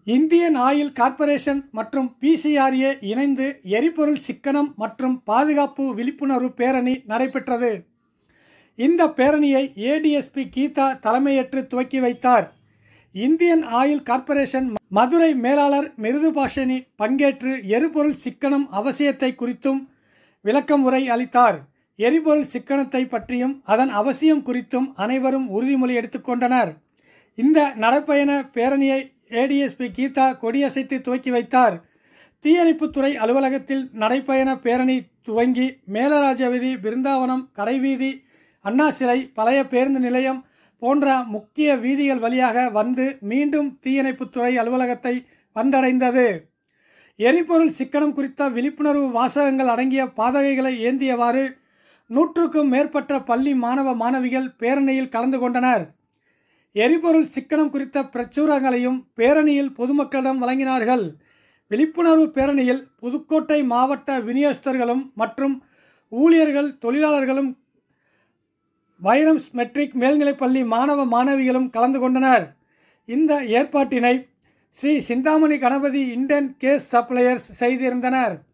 Indian Oil Corporation மற்றும் PCRA இணைந்து எரிபொருள் சிக்கனம் மற்றும் பாதுகாப்பு விழிப்புணர்வு பேரணி நடைபெற்றது இந்த பேரணியை ஏடிஎஸ்பி கீதா தலைமையேற்று துவக்கி வைத்தார் இந்தியன் ஆயில் கார்ப்பரேஷன் மதுரை மேலாளர் மிருதுபாஷினி பங்கேற்று எரிபொருள் சிக்கனம் அவசியத்தை குறித்தும் விளக்கம் உரை அளித்தார் எரிபொருள் சிக்கனத்தை பற்றியும் அதன் அவசியம் குறித்தும் அனைவரும் உறுதிமொழி எடுத்துக்கொண்டனர் இந்த நடைப்பயண பேரணியை ஏடிஎஸ்பி கீதா கொடியசைத்து துவக்கி வைத்தார் தீயணைப்புத்துறை அலுவலகத்தில் நடைப்பயண பேரணி துவங்கி மேலராஜ வீதி பிருந்தாவனம் கடைவீதி அண்ணா சிலை பழைய பேருந்து நிலையம் போன்ற முக்கிய வீதிகள் வழியாக வந்து மீண்டும் தீயணைப்புத்துறை அலுவலகத்தை வந்தடைந்தது எரிபொருள் சிக்கனம் குறித்த விழிப்புணர்வு வாசகங்கள் அடங்கிய பாதகைகளை ஏந்தியவாறு நூற்றுக்கும் மேற்பட்ட பள்ளி மாணவ மாணவிகள் பேரணியில் கலந்து கொண்டனர் எரிபொருள் சிக்கனம் குறித்த பிரச்சுரங்களையும் பேரணியில் பொதுமக்களிடம் வழங்கினார்கள் விழிப்புணர்வு பேரணியில் புதுக்கோட்டை மாவட்ட விநியோகஸ்தர்களும் மற்றும் ஊழியர்கள் தொழிலாளர்களும் வைரம்ஸ் மெட்ரிக் மேல்நிலைப்பள்ளி மாணவ மாணவிகளும் கலந்து கொண்டனர் இந்த ஏற்பாட்டினை Shri Chintamani Ganapathi Indane gas suppliers செய்திருந்தனர்